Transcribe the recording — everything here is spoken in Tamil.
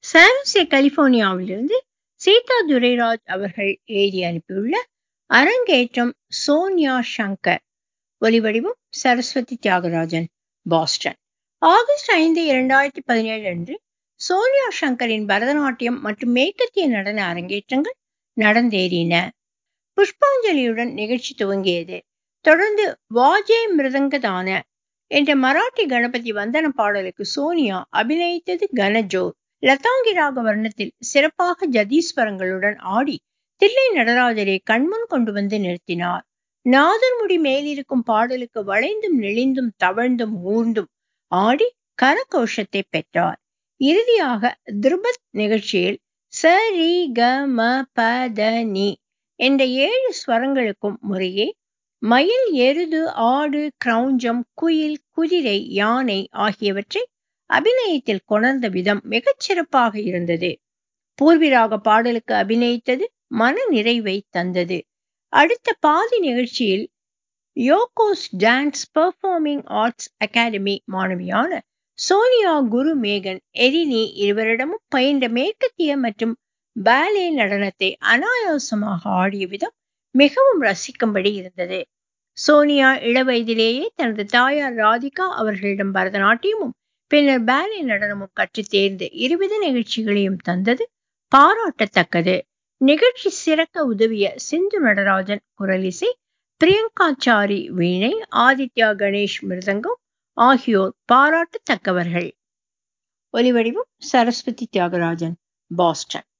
சான்சே கலிபோர்னியாவிலிருந்து சீதா துரைராஜ் அவர்கள் எழுதி அனுப்பியுள்ள அரங்கேற்றம் சோனியா சங்கர் ஒலிவடிவம் சரஸ்வதி தியாகராஜன் பாஸ்டன் ஆகஸ்ட் ஐந்து இரண்டாயிரத்தி பதினேழு அன்று சோனியா சங்கரின் பரதநாட்டியம் மற்றும் மேற்கத்திய நடன அரங்கேற்றங்கள் நடந்தேறின புஷ்பாஞ்சலியுடன் நிகழ்ச்சி துவங்கியது தொடர்ந்து வாஜே மிருதங்கதான என்ற மராட்டி கணபதி வந்தன பாடலுக்கு சோனியா அபிநயித்தது கனஜோர் லதாங்கிராக வர்ணத்தில் சிறப்பாக ஜதீஸ்வரங்களுடன் ஆடி தில்லை நடராஜரை கண்முன் கொண்டு வந்து நிறுத்தினார் நாதர்முடி மேலிருக்கும் பாடலுக்கு வளைந்தும் நெளிந்தும் தவழ்ந்தும் ஊர்ந்தும் ஆடி கரகோஷத்தை பெற்றார் இறுதியாக திருபத் நிகழ்ச்சியில் ச ரி க ம ப த நி என்ற ஏழு ஸ்வரங்களுக்கும் முறையே மயில் எருது ஆடு கிரௌஞ்சம் குயில் குதிரை யானை ஆகியவற்றை அபிநயத்தில் கொணர்ந்த விதம் மிகச் சிறப்பாக இருந்தது பூர்விராக பாடலுக்கு அபிநயித்தது மன நிறைவை தந்தது அடுத்த பாதி நிகழ்ச்சியில் யோகோஸ் டான்ஸ் பெர்ஃபார்மிங் ஆர்ட்ஸ் அகாடமி மாணவியான சோனியா குரு மேகன் எரினி இருவரிடமும் பயின்ற மேற்கத்திய மற்றும் பேலே நடனத்தை அனாயாசமாக ஆடிய விதம் மிகவும் ரசிக்கும்படி இருந்தது சோனியா இளவயதிலேயே தனது தாயார் ராதிகா அவர்களிடம் பரதநாட்டியமும் பின்னர் பேலே நடனமும் கற்றுத் தேர்ந்து இருவித நிகழ்ச்சிகளையும் தந்தது பாராட்டத்தக்கது நிகழ்ச்சி சிறக்க உதவிய சிந்து நடராஜன் குரலிசை பிரியங்காச்சாரி வீணை ஆதித்யா கணேஷ் மிருதங்கம் ஆகியோர் பாராட்டத்தக்கவர்கள் ஒலிவடிவம் சரஸ்வதி தியாகராஜன் பாஸ்டன்